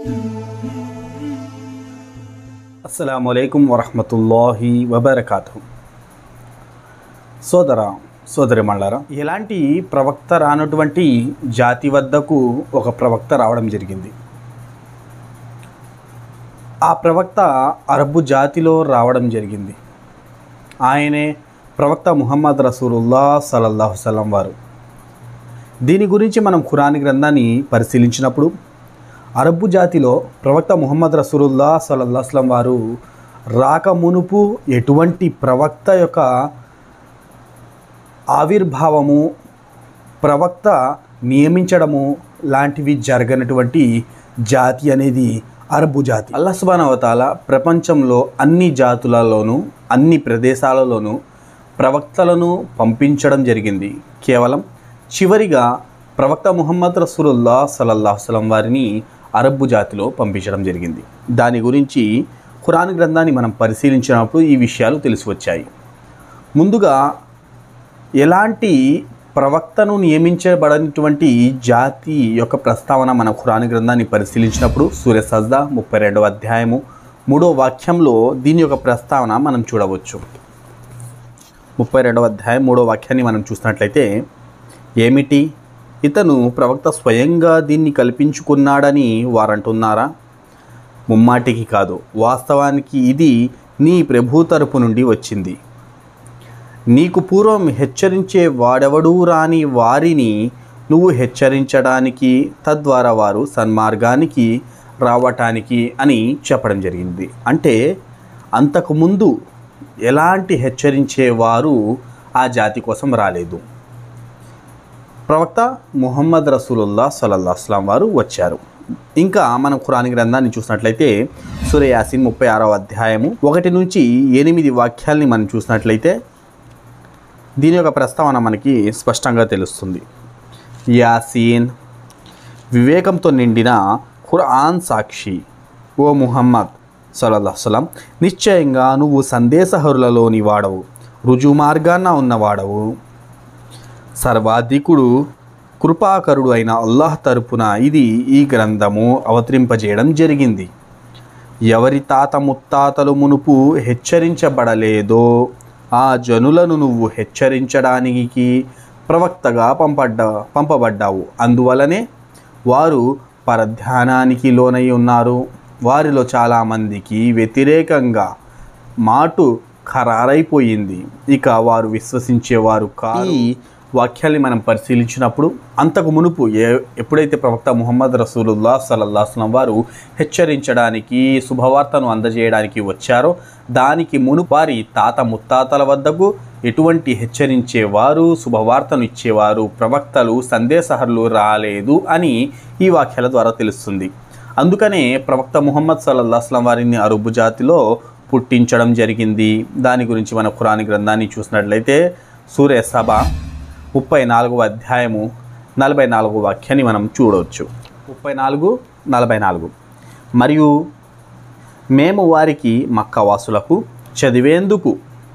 అస్సలం అయికం వరహమతుల్లాహి వబర్కాతు సోదర సోదరి మళ్ళారా ఎలాంటి ప్రవక్త రానటువంటి జాతి వద్దకు ఒక ప్రవక్త రావడం జరిగింది ఆ ప్రవక్త అరబ్బు జాతిలో రావడం జరిగింది ఆయనే ప్రవక్త ముహమ్మద్ రసూలుల్లా సలల్లాహు సలం వారు దీని గురించి మనం ఖురాన్ గ్రంథాన్ని పరిశీలించినప్పుడు అరబ్బు జాతిలో ప్రవక్త ముహమ్మద్ రసూలుల్లా సలల్లాహస్లం వారు రాక మునుపు ఎటువంటి ప్రవక్త యొక్క ఆవిర్భావము ప్రవక్త నియమించడము లాంటివి జరగనటువంటి జాతి అనేది అరబ్బు జాతి అల్లా సుబానవతాల ప్రపంచంలో అన్ని జాతులలోనూ అన్ని ప్రదేశాలలోనూ ప్రవక్తలను పంపించడం జరిగింది కేవలం చివరిగా ప్రవక్త ముహమ్మద్ రసూలుల్లా సలల్లాహు సలం వారిని అరబ్బు జాతిలో పంపించడం జరిగింది దాని గురించి ఖురాన్ గ్రంథాన్ని మనం పరిశీలించినప్పుడు ఈ విషయాలు తెలిసి వచ్చాయి ముందుగా ఎలాంటి ప్రవక్తను నియమించబడినటువంటి జాతి యొక్క ప్రస్తావన మన ఖురాన్ గ్రంథాన్ని పరిశీలించినప్పుడు సూర్య సజ్దా ముప్పై రెండవ అధ్యాయము మూడో వాక్యంలో దీని యొక్క ప్రస్తావన మనం చూడవచ్చు ముప్పై రెండవ అధ్యాయం మూడో వాక్యాన్ని మనం చూసినట్లయితే ఏమిటి ఇతను ప్రవక్త స్వయంగా దీన్ని కల్పించుకున్నాడని వారంటున్నారా ముమ్మాటికి కాదు వాస్తవానికి ఇది నీ ప్రభు తరపు నుండి వచ్చింది నీకు పూర్వం హెచ్చరించే వాడెవడూ రాని వారిని నువ్వు హెచ్చరించడానికి తద్వారా వారు సన్మార్గానికి రావటానికి అని చెప్పడం జరిగింది అంటే అంతకుముందు ఎలాంటి హెచ్చరించేవారు ఆ జాతి కోసం రాలేదు ప్రవక్త ముహమ్మద్ రసూలుల్లా సల్లల్లా అస్లాం వారు వచ్చారు ఇంకా మనం ఖురాన్ గ్రంథాన్ని చూసినట్లయితే సూర్య యాసిన్ ముప్పై ఆరవ అధ్యాయము ఒకటి నుంచి ఎనిమిది వాక్యాల్ని మనం చూసినట్లయితే దీని యొక్క ప్రస్తావన మనకి స్పష్టంగా తెలుస్తుంది యాసీన్ వివేకంతో నిండిన ఖురాన్ సాక్షి ఓ ముహమ్మద్ సలల్లాహం నిశ్చయంగా నువ్వు సందేశహరులలోని వాడవు రుజు మార్గాన్న ఉన్నవాడవు సర్వాధికుడు కృపాకరుడు అయిన అల్లాహ్ తరపున ఇది ఈ గ్రంథము అవతరింపజేయడం జరిగింది ఎవరి తాత ముత్తాతలు మునుపు హెచ్చరించబడలేదో ఆ జనులను నువ్వు హెచ్చరించడానికి ప్రవక్తగా పంపడ్డ పంపబడ్డావు అందువలనే వారు పరధ్యానానికి లోనై ఉన్నారు వారిలో చాలామందికి వ్యతిరేకంగా మాటు ఖరారైపోయింది ఇక వారు విశ్వసించేవారు కాదు ఈ వాక్యాల్ని మనం పరిశీలించినప్పుడు అంతకు మునుపు ఏ ఎప్పుడైతే ప్రవక్త ముహమ్మద్ రసూలుల్లా సలల్లాహస్లం వారు హెచ్చరించడానికి శుభవార్తను అందజేయడానికి వచ్చారో దానికి మును వారి తాత ముత్తాతల వద్దకు ఎటువంటి హెచ్చరించేవారు శుభవార్తను ఇచ్చేవారు ప్రవక్తలు సందేశహరులు రాలేదు అని ఈ వాక్యాల ద్వారా తెలుస్తుంది అందుకనే ప్రవక్త ముహమ్మద్ సల్లల్లాహస్లం వారిని అరుబు జాతిలో పుట్టించడం జరిగింది దాని గురించి మన ఖురాన్ గ్రంథాన్ని చూసినట్లయితే సూర్య సభ ముప్పై నాలుగవ అధ్యాయము నలభై నాలుగవ వాక్యాన్ని మనం చూడవచ్చు ముప్పై నాలుగు నలభై నాలుగు మరియు మేము వారికి మక్కవాసులకు చదివేందుకు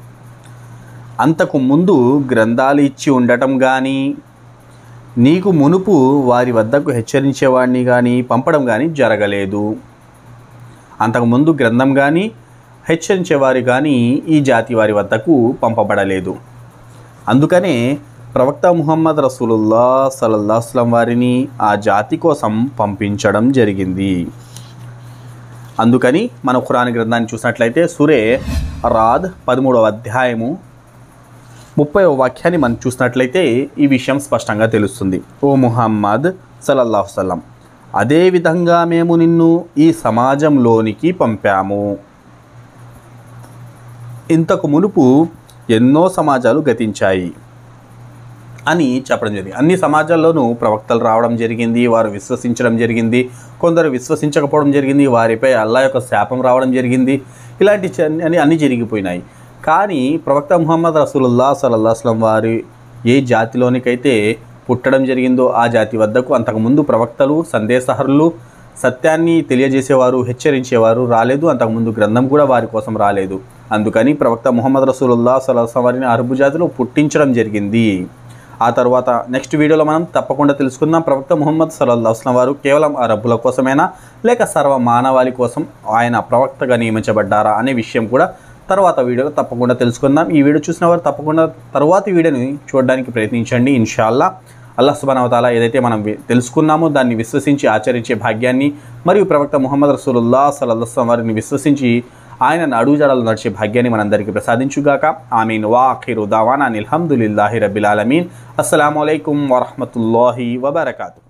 అంతకు ముందు గ్రంథాలు ఇచ్చి ఉండటం కానీ నీకు మునుపు వారి వద్దకు హెచ్చరించేవాడిని కానీ పంపడం కానీ జరగలేదు అంతకుముందు గ్రంథం కానీ హెచ్చరించేవారు కానీ ఈ జాతి వారి వద్దకు పంపబడలేదు అందుకనే ప్రవక్త ముహమ్మద్ రసూలుల్లా సలల్లాహస్లం వారిని ఆ జాతి కోసం పంపించడం జరిగింది అందుకని మన ఖురాన్ గ్రంథాన్ని చూసినట్లయితే సురే రాద్ పదమూడవ అధ్యాయము ముప్పై వాక్యాన్ని మనం చూసినట్లయితే ఈ విషయం స్పష్టంగా తెలుస్తుంది ఓ ముహమ్మద్ సలల్లాహు సల్లం అదేవిధంగా మేము నిన్ను ఈ సమాజంలోనికి పంపాము ఇంతకు మునుపు ఎన్నో సమాజాలు గతించాయి అని చెప్పడం జరిగింది అన్ని సమాజాల్లోనూ ప్రవక్తలు రావడం జరిగింది వారు విశ్వసించడం జరిగింది కొందరు విశ్వసించకపోవడం జరిగింది వారిపై అల్లా యొక్క శాపం రావడం జరిగింది ఇలాంటి చ- అన్ని అన్నీ జరిగిపోయినాయి కానీ ప్రవక్త ముహమ్మద్ రసూలుల్లా సలల్లాహస్లం వారి ఏ జాతిలోనికైతే పుట్టడం జరిగిందో ఆ జాతి వద్దకు అంతకుముందు ప్రవక్తలు సందేశహరులు సత్యాన్ని తెలియజేసేవారు హెచ్చరించేవారు రాలేదు అంతకుముందు గ్రంథం కూడా వారి కోసం రాలేదు అందుకని ప్రవక్త ముహమ్మద్ రసూలుల్లా సలహా వారిని అరబు జాతిలో పుట్టించడం జరిగింది ఆ తర్వాత నెక్స్ట్ వీడియోలో మనం తప్పకుండా తెలుసుకుందాం ప్రవక్త ముహమ్మద్ సల్లల్లాహు అలైహి వసల్లం వారు కేవలం అరబ్బుల కోసమేనా లేక సర్వ మానవాళి కోసం ఆయన ప్రవక్తగా నియమించబడ్డారా అనే విషయం కూడా తర్వాత వీడియోలో తప్పకుండా తెలుసుకుందాం ఈ వీడియో చూసిన వారు తప్పకుండా తర్వాతి వీడియోని చూడడానికి ప్రయత్నించండి ఇన్షాల్లా అల్లాహ్ సుబానవతాల ఏదైతే మనం వి- తెలుసుకున్నామో దాన్ని విశ్వసించి ఆచరించే భాగ్యాన్ని మరియు ప్రవక్త ముహమ్మద్ రసూలుల్లా సలల్లాహం వారిని విశ్వసించి ఆయన అడుగుజాడలు నడిచే భాగ్యాన్ని మనందరికీ ప్రసాదించుగాక ఆమీన్ వాఖిరు దావానా అల్హమ్దులిల్లాహి రబ్బిల్ ఆలమీన్ అస్సలం అయికం వరహమతుల్లాహి వబర్కాతు